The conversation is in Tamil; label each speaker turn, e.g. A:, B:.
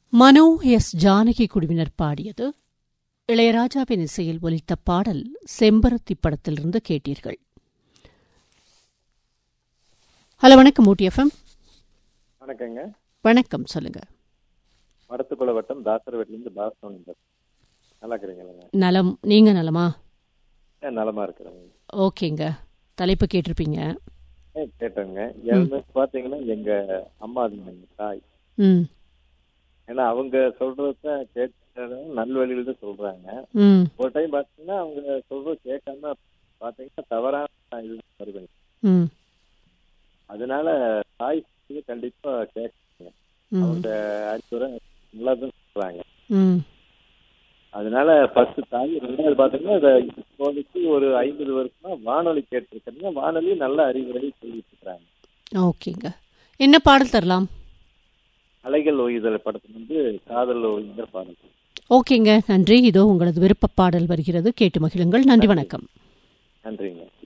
A: மனோ எஸ் ஜானகி குழுவினர் பாடியது இளையராஜாவின் இசையில் ஒலித்த பாடல் செம்பருத்தி படத்திலிருந்து கேட்டீர்கள் ஹலோ வணக்கம் ஊட்டி எஃப்எம்
B: வணக்கங்க
A: வணக்கம் சொல்லுங்க
B: மடத்துக்குள்ள வட்டம் தாசர் வீட்டிலேருந்து பாஸ்தவன் நல்லா இருக்கிறீங்களா
A: நலம் நீங்க நலமா
B: ஏன் நலமா இருக்கிறேங்க
A: ஓகேங்க தலைப்பு கேட்டிருப்பீங்க
B: ஏ கேட்டேங்க எனக்கு பார்த்தீங்கன்னா எங்க அம்மா அது எங்க தாய்
A: ம்
B: ஏன்னா அவங்க சொல்றத கேட்டு நல்வழியில தான் சொல்றாங்க
A: ம்
B: ஒரு டைம் பார்த்தீங்கன்னா அவங்க சொல்றது கேட்காம பார்த்தீங்கன்னா தவறான இது வருதுங்க
A: ம்
B: அதனால தாய் சொல்றது கண்டிப்பா கேட்குங்க
A: ம்
B: அவங்க அறிவுரை நல்லா தான் சொல்றாங்க
A: ம்
B: அதனால ஃபர்ஸ்ட் தாய் ரெண்டாவது பார்த்தீங்கன்னா இதை இப்போதைக்கு ஒரு ஐம்பது வருஷமா வானொலி கேட்டிருக்கிறீங்க வானொலி நல்ல அறிவுரை சொல்லிட்டு இருக்கிறாங்க
A: ஓகேங்க என்ன பாடல் தரலாம்
B: அலைகள் ஓய்தல் படத்துல வந்து காதல் ஓய்தல் பாடல்
A: ஓகேங்க நன்றி இதோ உங்களது விருப்ப பாடல் வருகிறது கேட்டு மகிழுங்கள் நன்றி வணக்கம்
B: நன்றிங்க